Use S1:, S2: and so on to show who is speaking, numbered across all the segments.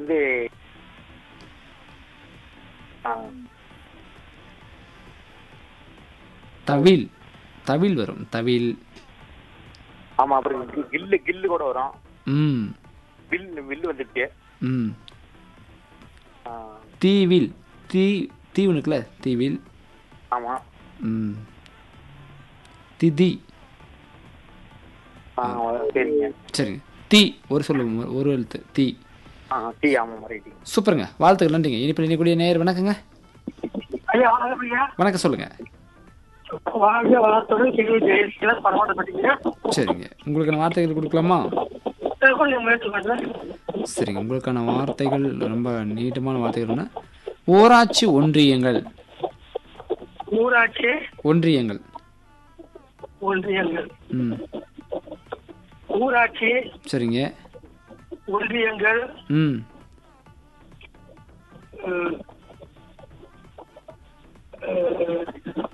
S1: வந்து ஆ,
S2: தவில் தவில் வரும் தவில்
S1: ஆமா அப்புறம் கி- கில்லு கில்லு கூட வரும்
S2: ம்
S1: வில்லு வில்லு வந்துட்டு
S2: ம்
S1: ஆ,
S2: தீவில் தீ தீவு இருக்குல்ல தீவில்
S1: ஆமா
S2: ம் திதி
S1: ஆ, சரிங்க
S2: சரிங்க தீ ஒரு சொல்லுங்க ஒரு எழுத்து தீ
S1: ஆ டீ ஆமா ரைட்டிங்
S2: சூப்பருங்க வாழ்த்துக்கள் நன்றிங்க இனிப்பில் இனிக்கூடிய நேர் வணக்கங்க
S3: ஐயா வணக்கம் ஐயா
S2: வணக்கம் சொல்லுங்க
S3: வாழ்க வளத்துடன் கேள்வி ஜெயிக்கலாம் பரவாயில்ல
S2: சரிங்க உங்களுக்கான வார்த்தைகள் கொடுக்கலாமா
S3: கொஞ்சம் முயற்சி பண்றேன்
S2: சரிங்க உங்களுக்கான வார்த்தைகள் ரொம்ப நீட்டமான வார்த்தைகள்னா ஊராட்சி ஒன்றியங்கள்
S3: ஊராட்சி
S2: ஒன்றியங்கள்
S3: ஒன்றியங்கள்
S2: ம்
S3: ஊராட்சி
S2: சரிங்க
S3: ஒன்றியங்கள்
S2: ம்
S3: அஹ், அஹ்,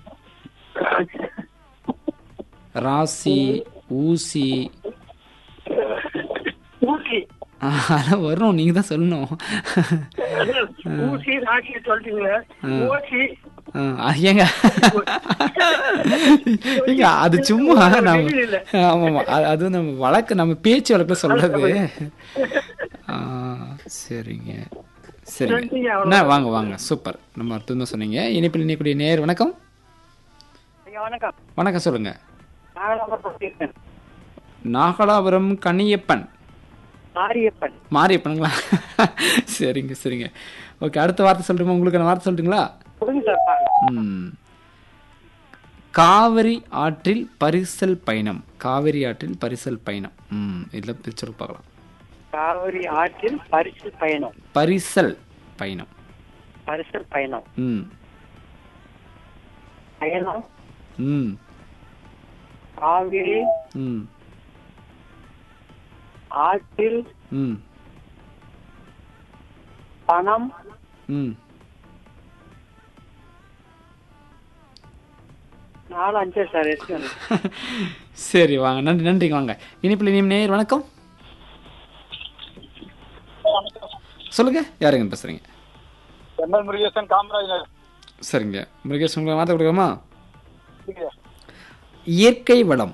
S2: ராசி ஊசி
S3: ஊசி
S2: ஆ, அதெல்லாம் வரும் நீங்க தான் சொல்லணும்
S3: ஊசி ராசி சொல்லிட்டீங்க ஓசி
S2: ஆ, அது ஏங்க ஏங்க அது சும்மா நம்ம
S3: இல்ல.
S2: ஆமாம் அது வந்து நம்ம வழக்கு நம்ம பேச்சு வழக்கில் சொல்றது ஆ, சரிங்க சரிங்க
S3: நன்றிங்க,
S2: என்ன வாங்க வாங்க சூப்பர் நம்ம அர்த்தம் சொன்னீங்க இனிப்பில் இனிக்கூடிய நேர் வணக்கம்
S3: ஐயா வணக்கம்
S2: வணக்கம் சொல்லுங்க
S3: நாகலாபுரம்
S2: நாகலாபுரம் கனியப்பன்
S3: மாரியப்பன்
S2: மாரியப்பனுங்களா சரிங்க சரிங்க ஓகே அடுத்த வார்த்தை சொல்லட்டுமா உங்களுக்கான வார்த்தை சொல்லட்டுங்களா
S3: கொடுங்க சார் பாருங்க.
S2: ம். காவிரி ஆற்றில் பரிசல் பயணம் காவிரி ஆற்றில் பரிசல் பயணம் ம் இதில் பிரிச்சு பார்க்கலாம்
S3: காவிரி ஆற்றில் பரிசு பயணம்
S2: பரிசல் பயணம்
S3: பரிசல் பயணம்
S2: ம்
S3: பயணம்
S2: ம்
S3: காவிரி
S2: ம்
S3: ஆற்றில்
S2: ம்
S3: பணம்
S2: ம்
S3: நாலு அஞ்சு சார் எட்டு
S2: சரி வாங்க நன்றி நன்றிங்க வாங்க இனிப்பில் இனியும் நேர் வணக்கம் சொல்லுங்க யாருங்க பேசுறீங்க
S1: எம்எல் முருகேசன் காமராஜ் நகர்
S2: சரிங்க முருகேஷ் உங்களுக்கு வார்த்தை கொடுக்கலாமா இயற்கை வளம்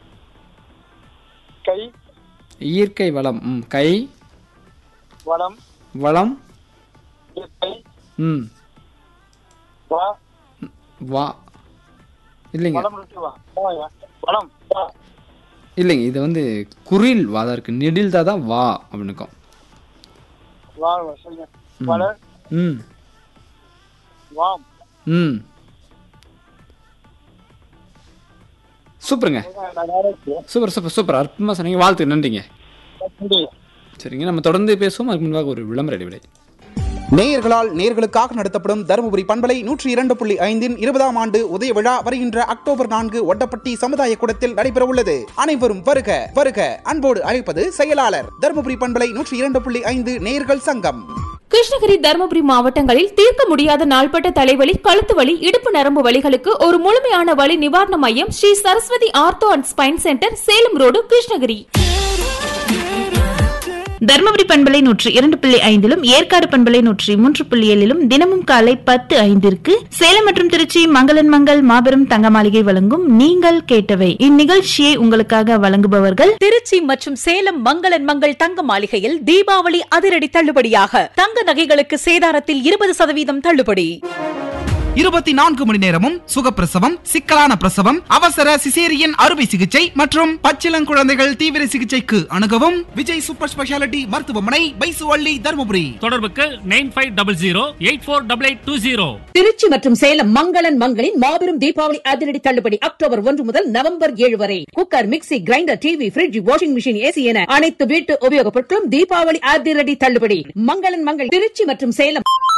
S1: கை
S2: இயற்கை வளம் ம் கை
S1: வளம்
S2: வளம்
S1: கை
S2: ம்
S1: வா
S2: வா இல்லைங்க
S1: வளம் விட்டு வா வாயா. வளம் வா
S2: இல்லைங்க இது வந்து குறில் வாதா இருக்கு நெடில்தா தான் வா அப்படின்னுக்கும்
S1: வா சொல்லுங்க வளர்
S2: ம்
S1: வாம்
S2: ம் சூப்பருங்க சூப்பர் சூப்பர் சூப்பர் அற்புதமாக சொன்னீங்க வாழ்த்துக்கு நன்றிங்க சரிங்க நம்ம தொடர்ந்து பேசுவோம் அதுக்கு முன்பாக ஒரு விளம்பர இடைவெளி
S4: நேயர்களால் நேயர்களுக்காக நடத்தப்படும் தருமபுரி பண்பலை நூற்றி இரண்டு புள்ளி ஐந்தின் இருபதாம் ஆண்டு உதய விழா வருகின்ற அக்டோபர் நான்கு ஒட்டப்பட்டி சமுதாய கூடத்தில் நடைபெற உள்ளது அனைவரும் வருக வருக அன்போடு அழைப்பது செயலாளர் தருமபுரி பண்பலை நூற்றி இரண்டு புள்ளி ஐந்து நேயர்கள் சங்கம்
S5: கிருஷ்ணகிரி தருமபுரி மாவட்டங்களில் தீர்க்க முடியாத நாள்பட்ட தலைவலி கழுத்து வலி இடுப்பு நரம்பு வலிகளுக்கு ஒரு முழுமையான வலி நிவாரண மையம் Shri Saraswathi ortho and spine centre Salem road Krishnagiri
S6: Dharmapuri பண்பலை நூற்றி இரண்டு புள்ளி ஐந்திலும் ஏற்காடு பண்பலை நூற்றி மூன்று புள்ளி ஏழிலும் தினமும் காலை பத்து ஐந்திற்கு சேலம் மற்றும் திருச்சி மங்களன் மங்கள் மாபெரும் தங்க மாளிகை வழங்கும் நீங்கள் கேட்டவை இந்நிகழ்ச்சியை உங்களுக்காக வழங்குபவர்கள்
S7: திருச்சி மற்றும் சேலம் மங்களன் மங்கள் தங்க மாளிகையில் தீபாவளி அதிரடி தள்ளுபடியாக தங்க நகைகளுக்கு சேதாரத்தில் இருபது சதவீதம் தள்ளுபடி
S4: இருபத்தி நான்கு மணி நேரமும் சுகப்பிரசவம் சிக்கலான பிரசவம் அவசர சிசேரியன் அறுவை சிகிச்சை மற்றும் பச்சிளங்குழந்தைகள் தீவிர சிகிச்சைக்கு அணுகவும் விஜய் சூப்பர் ஸ்பெஷாலிட்டி மருத்துவமனை பைசுவள்ளி தருமபுரி
S8: தொடர்புக்கு nine five double zero eight four double eight two zero
S7: Trichy மற்றும் சேலம் மங்களன் மங்களின் மாபெரும் தீபாவளி அதிரடி தள்ளுபடி அக்டோபர் ஒன்று முதல் நவம்பர் ஏழு வரை cooker mixie grinder TV fridge washing machine AC என அனைத்து வீட்டு உபயோகப் பொருட்களும் தீபாவளி அதிரடி தள்ளுபடி மங்களன் மங்கள் திருச்சி மற்றும் சேலம்